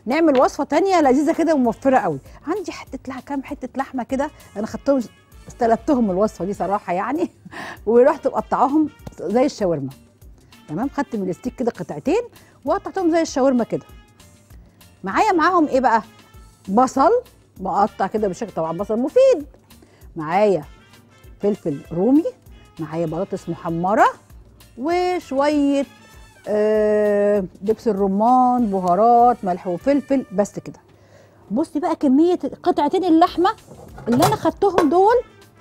نعمل وصفه تانية لذيذه كده وموفره قوي عندي حته لح... كام حته لحمه كده انا خدتهم استلفتهم الوصفه دي صراحه يعني ورحت مقطعاهم زي الشاورما تمام خدت من الستيك كده قطعتين وقطعتهم زي الشاورما كده معايا معاهم ايه بقى بصل مقطع كده بشكل طبعا بصل مفيد معايا فلفل رومي معايا بطاطس محمره وشويه آه دبس الرمان بهارات ملح وفلفل بس كده بصي بقى كميه قطعتين اللحمه اللي انا خدتهم دول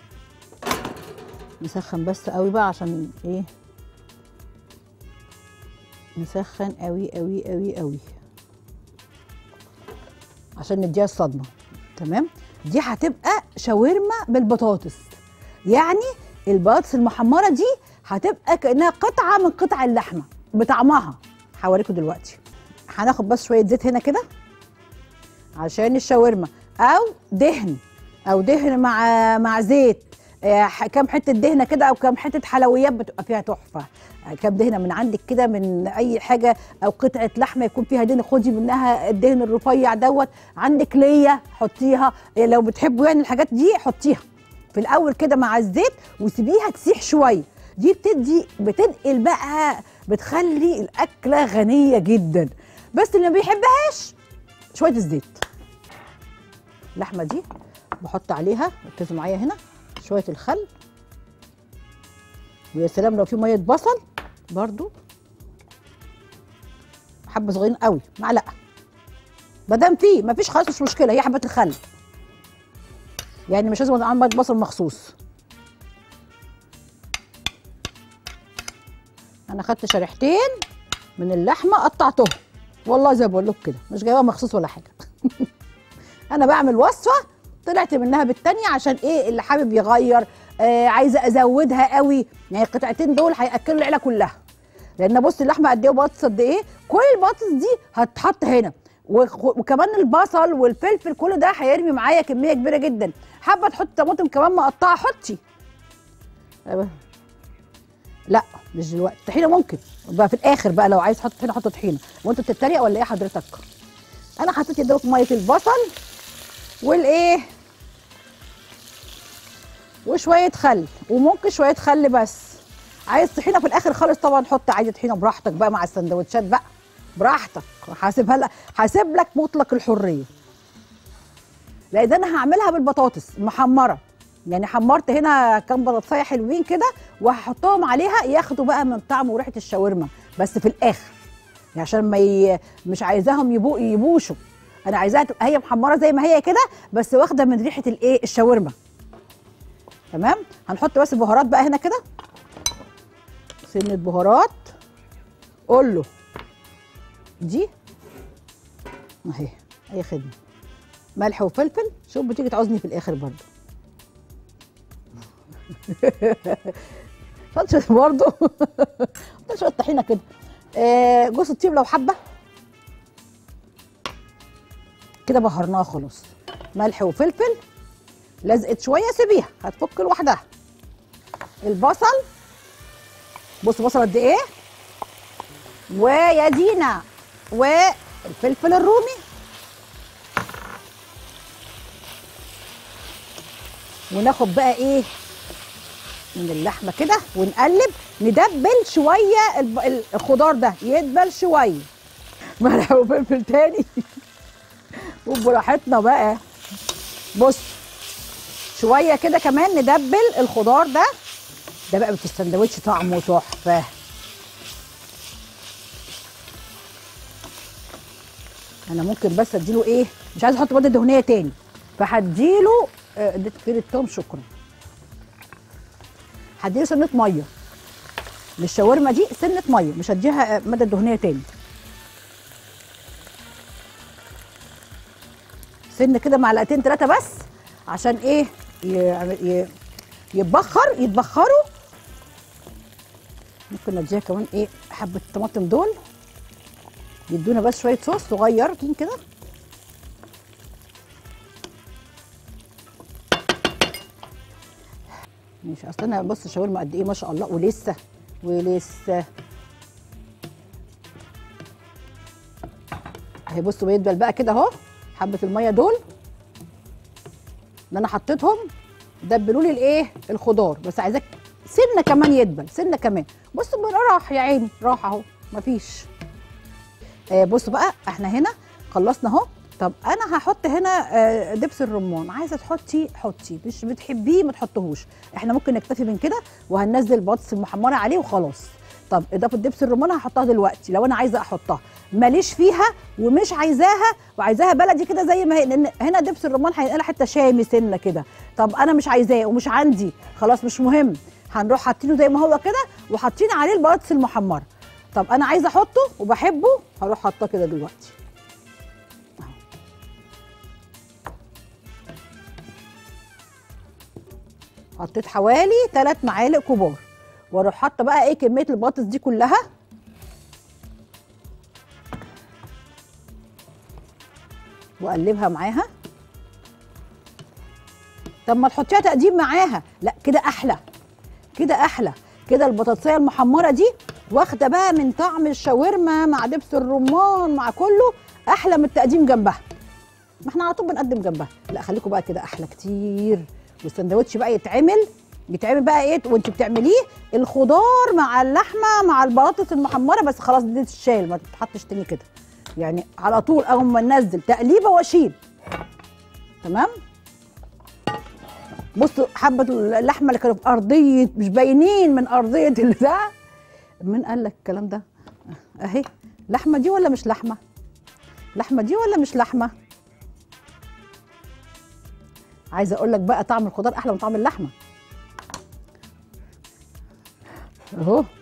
نسخن بس قوي بقى عشان ايه نسخن قوي قوي قوي قوي عشان نديها الصدمه تمام دي هتبقى شاورما بالبطاطس يعني البطاطس المحمره دي هتبقى كانها قطعه من قطع اللحمه بطعمها هوريكم دلوقتي هناخد بس شويه زيت هنا كده عشان الشاورما او دهن او دهن مع مع زيت آه، ح- كام حته دهنه كده او كام حته حلويات بتبقى فيها تحفه آه، كام دهنه من عندك كده من اي حاجه او قطعه لحمه يكون فيها دهن خدي منها الدهن الرفيع دوت عندك ليا حطيها آه، لو بتحبوا يعني الحاجات دي حطيها في الاول كده مع الزيت وسيبيها تسيح شويه دي بتدي بتنقل بقى بتخلي الاكله غنيه جدا بس اللي ما بيحبهاش شويه الزيت اللحمه دي بحط عليها ركزوا معايا هنا شويه الخل ويا سلام لو في ميه بصل برضو حبه صغيرين قوي معلقه ما دام في مفيش خلاص مش مشكله هي حبه الخل يعني مش لازم اعمل ميه بصل مخصوص انا خدت شريحتين من اللحمه قطعتهم والله زي ما بقول لكم كده مش جايبها مخصوص ولا حاجه انا بعمل وصفه طلعت منها بالتانية عشان ايه اللي حابب يغير آه عايزه ازودها قوي يعني القطعتين دول هياكلوا العيله كلها لان بص اللحمه قد ايه وبطاطس قد ايه كل البطاطس دي هتحط هنا وخ- وكمان البصل والفلفل كل ده هيرمي معايا كميه كبيره جدا حابه تحط طماطم كمان مقطعه حطي أيوة. لا مش دلوقتي طحينه ممكن بقى في الاخر بقى لو عايز تحط طحينه حط طحينه وانت بتتريق ولا ايه حضرتك انا حطيت يا دوب ميه البصل والايه وشويه خل وممكن شويه خل بس عايز طحينه في الاخر خالص طبعا حط عادي طحينه براحتك بقى مع السندوتشات بقى براحتك هسيبها لك هسيب لك مطلق الحريه لان انا هعملها بالبطاطس محمره يعني حمرت هنا كام بطاطسايه حلوين كده وهحطهم عليها ياخدوا بقى من طعم وريحه الشاورما بس في الاخر يعني عشان ما ي... مش عايزاهم يبو... يبوشوا انا عايزاها تبقى هي محمره زي ما هي كده بس واخده من ريحه الايه الشاورما تمام هنحط بس بهارات بقى هنا كده سنه بهارات قول له دي اهي اي خدمه ملح وفلفل شوف بتيجي تعوزني في الاخر برضو شطشط برضو حط شويه طحينه كده آه، جوز الطيب لو حبه كده بهرناها خلاص ملح وفلفل لزقت شويه سيبيها هتفك لوحدها البصل بص بصل قد ايه ويا دينا والفلفل الرومي وناخد بقى ايه من اللحمه كده ونقلب ندبل شويه الب- ال- الخضار ده يدبل شويه ملح وفلفل تاني وبراحتنا بقى بص شويه كده كمان ندبل الخضار ده ده بقى في السندوتش طعمه تحفه انا ممكن بس اديله ايه مش عايزه احط ماده دهنيه تاني فهديله آه، اديت فين التوم شكرا هديله سنه ميه للشاورما دي سنه ميه مش هديها آه، ماده دهنيه تاني سن كده معلقتين ثلاثه بس عشان ايه ي- ي- يتبخر يتبخروا ممكن نديها كمان ايه حبه الطماطم دول يدونا بس شويه صوص صغيرين كده ماشي اصل انا بص الشاورما قد ايه ما شاء الله ولسه ولسه اهي اهي بصوا بيدبل بقى كده اهو حبه الميه دول اللي انا حطيتهم دبلوا لي الايه الخضار بس عايزاك سنه كمان يدبل سنه كمان بصوا بقى راح يا عيني راح اهو مفيش آه بصوا بقى احنا هنا خلصنا اهو طب انا هحط هنا آه دبس الرمان عايزه تحطي حطي مش بتحبيه ما تحطهوش احنا ممكن نكتفي من كده وهننزل البطاطس المحمره عليه وخلاص طب اضافه دبس الرمان هحطها دلوقتي لو انا عايزه احطها ماليش فيها ومش عايزاها وعايزاها بلدي كده زي ما هي لان هنا دبس الرمان هينقلها حته شامي سنه كده طب انا مش عايزاه ومش عندي خلاص مش مهم هنروح حاطينه زي ما هو كده وحاطين عليه البطاطس المحمره طب انا عايزه احطه وبحبه هروح حاطاه كده دلوقتي أهو. حطيت حوالي 3 معالق كبار واروح حاطه بقى ايه كميه البطاطس دي كلها واقلبها معاها طب ما تحطيها تقديم معاها لا كده احلى كده احلى كده البطاطسيه المحمره دي واخده بقى من طعم الشاورما مع دبس الرمان مع كله احلى من التقديم جنبها ما احنا على طول بنقدم جنبها لا خليكم بقى كده احلى كتير والسندوتش بقى يتعمل يتعمل بقى ايه وانت بتعمليه الخضار مع اللحمه مع البطاطس المحمره بس خلاص دي تتشال ما تتحطش تاني كده يعني على طول اول ما ننزل تقليبه واشيل تمام بصوا حبه اللحمه اللي كانوا في ارضيه مش باينين من ارضيه البتاع مين قال لك الكلام ده اهي لحمه دي ولا مش لحمه لحمه دي ولا مش لحمه عايزه اقول لك بقى طعم الخضار احلى من طعم اللحمه اهو